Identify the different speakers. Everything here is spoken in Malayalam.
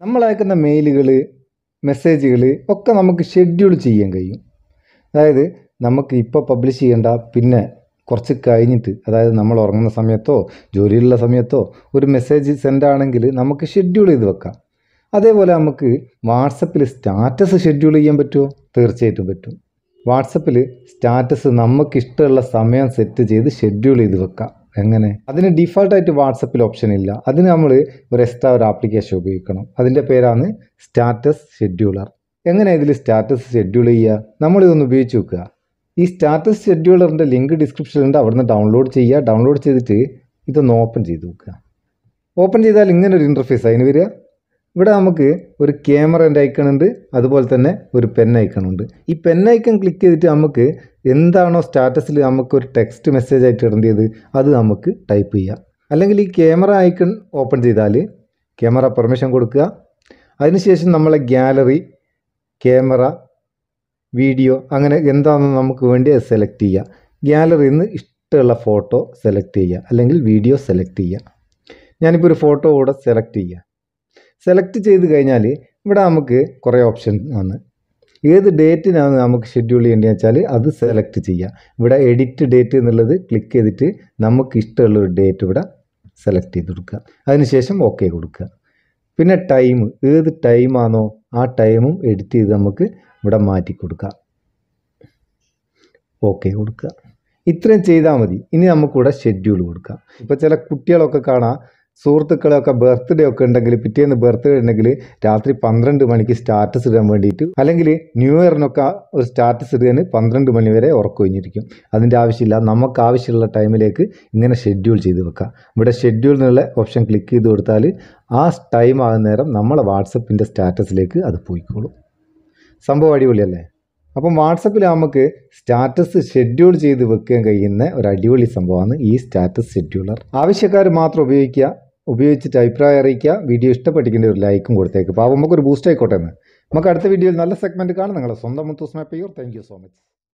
Speaker 1: നമ്മൾ അയക്കുന്ന മെയിലുകൾ മെസ്സേജുകൾ ഒക്കെ നമുക്ക് ഷെഡ്യൂൾ ചെയ്യാൻ കഴിയും അതായത് നമുക്ക് ഇപ്പോൾ പബ്ലിഷ് ചെയ്യേണ്ട പിന്നെ കുറച്ച് കഴിഞ്ഞിട്ട് അതായത് നമ്മൾ ഉറങ്ങുന്ന സമയത്തോ ജോലിയിലുള്ള സമയത്തോ ഒരു മെസ്സേജ് സെൻഡ് ആണെങ്കിൽ നമുക്ക് ഷെഡ്യൂൾ ചെയ്ത് വെക്കാം അതേപോലെ നമുക്ക് വാട്സപ്പിൽ സ്റ്റാറ്റസ് ഷെഡ്യൂൾ ചെയ്യാൻ പറ്റുമോ തീർച്ചയായിട്ടും പറ്റും വാട്സപ്പിൽ സ്റ്റാറ്റസ് നമുക്ക് ഇഷ്ടമുള്ള സമയം സെറ്റ് ചെയ്ത് ഷെഡ്യൂൾ ചെയ്ത് വെക്കാം എങ്ങനെ അതിന് ഡിഫാൾട്ടായിട്ട് വാട്സപ്പിൽ ഓപ്ഷൻ ഇല്ല അതിന് നമ്മൾ ഒരു എക്സ്ട്രാ ഒരു ആപ്ലിക്കേഷൻ ഉപയോഗിക്കണം അതിൻ്റെ പേരാണ് സ്റ്റാറ്റസ് ഷെഡ്യൂളർ എങ്ങനെ ഇതിൽ സ്റ്റാറ്റസ് ഷെഡ്യൂൾ ചെയ്യുക നമ്മളിതൊന്ന് ഉപയോഗിച്ച് നോക്കുക ഈ സ്റ്റാറ്റസ് ഷെഡ്യൂളറിൻ്റെ ലിങ്ക് ഡിസ്ക്രിപ്ഷനിലുണ്ട് അവിടുന്ന് ഡൗൺലോഡ് ചെയ്യുക ഡൗൺലോഡ് ചെയ്തിട്ട് ഇതൊന്ന് ഓപ്പൺ ചെയ്ത് നോക്കുക ഓപ്പൺ ചെയ്താൽ ഇങ്ങനെ ഒരു ഇൻ്റർഫേസ് അതിന് വരിക ഇവിടെ നമുക്ക് ഒരു ക്യാമറൻ്റെ ഐക്കൺ ഉണ്ട് അതുപോലെ തന്നെ ഒരു പെൻ ഐക്കൺ ഉണ്ട് ഈ പെൻ ഐക്കൺ ക്ലിക്ക് ചെയ്തിട്ട് നമുക്ക് എന്താണോ സ്റ്റാറ്റസിൽ നമുക്ക് ഒരു ടെക്സ്റ്റ് മെസ്സേജ് ആയിട്ട് ഇടേണ്ടത് അത് നമുക്ക് ടൈപ്പ് ചെയ്യാം അല്ലെങ്കിൽ ഈ ക്യാമറ ഐക്കൺ ഓപ്പൺ ചെയ്താൽ ക്യാമറ പെർമിഷൻ കൊടുക്കുക അതിനുശേഷം നമ്മളെ ഗ്യാലറി ക്യാമറ വീഡിയോ അങ്ങനെ എന്താണെന്ന് നമുക്ക് വേണ്ടി അത് സെലക്ട് ചെയ്യുക ഗ്യാലറിയിൽ നിന്ന് ഇഷ്ടമുള്ള ഫോട്ടോ സെലക്ട് ചെയ്യുക അല്ലെങ്കിൽ വീഡിയോ സെലക്ട് ചെയ്യുക ഞാനിപ്പോൾ ഒരു ഫോട്ടോ കൂടെ സെലക്ട് ചെയ്യുക സെലക്ട് ചെയ്ത് കഴിഞ്ഞാൽ ഇവിടെ നമുക്ക് കുറേ ഓപ്ഷൻ ആണ് ഏത് ഡേറ്റിനാണ് നമുക്ക് ഷെഡ്യൂൾ ചെയ്യേണ്ടതെന്ന് വെച്ചാൽ അത് സെലക്ട് ചെയ്യുക ഇവിടെ എഡിറ്റ് ഡേറ്റ് എന്നുള്ളത് ക്ലിക്ക് ചെയ്തിട്ട് നമുക്ക് ഇഷ്ടമുള്ള ഒരു ഡേറ്റ് ഇവിടെ സെലക്ട് ചെയ്ത് കൊടുക്കുക അതിനുശേഷം ഓക്കെ കൊടുക്കുക പിന്നെ ടൈം ഏത് ടൈമാണോ ആ ടൈമും എഡിറ്റ് ചെയ്ത് നമുക്ക് ഇവിടെ മാറ്റി കൊടുക്കാം ഓക്കെ കൊടുക്കുക ഇത്രയും ചെയ്താൽ മതി ഇനി നമുക്കിവിടെ ഷെഡ്യൂൾ കൊടുക്കാം ഇപ്പോൾ ചില കുട്ടികളൊക്കെ കാണാം സുഹൃത്തുക്കളൊക്കെ ബർത്ത്ഡേ ഒക്കെ ഉണ്ടെങ്കിൽ പിറ്റേന്ന് ബർത്ത്ഡേ ഉണ്ടെങ്കിൽ രാത്രി പന്ത്രണ്ട് മണിക്ക് സ്റ്റാറ്റസ് ഇടാൻ വേണ്ടിയിട്ട് അല്ലെങ്കിൽ ന്യൂ ഇയറിനൊക്കെ ഒരു സ്റ്റാറ്റസ് ഇടാൻ പന്ത്രണ്ട് മണി വരെ ഉറക്കൊഴിഞ്ഞിരിക്കും അതിൻ്റെ ആവശ്യമില്ല നമുക്ക് ആവശ്യമുള്ള ടൈമിലേക്ക് ഇങ്ങനെ ഷെഡ്യൂൾ ചെയ്ത് വെക്കാം ഇവിടെ ഷെഡ്യൂൾ എന്നുള്ള ഓപ്ഷൻ ക്ലിക്ക് ചെയ്ത് കൊടുത്താൽ ആ ടൈം ആകുന്ന നേരം നമ്മളെ വാട്സപ്പിൻ്റെ സ്റ്റാറ്റസിലേക്ക് അത് പോയിക്കോളും സംഭവം അടിപൊളിയല്ലേ അപ്പം വാട്സപ്പിൽ നമുക്ക് സ്റ്റാറ്റസ് ഷെഡ്യൂൾ ചെയ്ത് വെക്കാൻ കഴിയുന്ന ഒരു അടിപൊളി സംഭവമാണ് ഈ സ്റ്റാറ്റസ് ഷെഡ്യൂളർ ആവശ്യക്കാർ മാത്രം ഉപയോഗിക്കുക ഉപയോഗിച്ചിട്ട് അഭിപ്രായം അറിയിക്കുക വീഡിയോ ഇഷ്ടപ്പെട്ടിരിക്കേണ്ട ഒരു ലൈക്കും കൊടുത്തേക്ക് അപ്പോൾ നമുക്കൊരു ബൂസ്റ്റ് ആയിക്കോട്ടെ എന്ന് നമുക്ക് അടുത്ത വീഡിയോയിൽ നല്ല സെഗ്മെൻറ്റ് കാണാം നിങ്ങളെ സ്വന്തം Muthoos Mappayyur thank you so much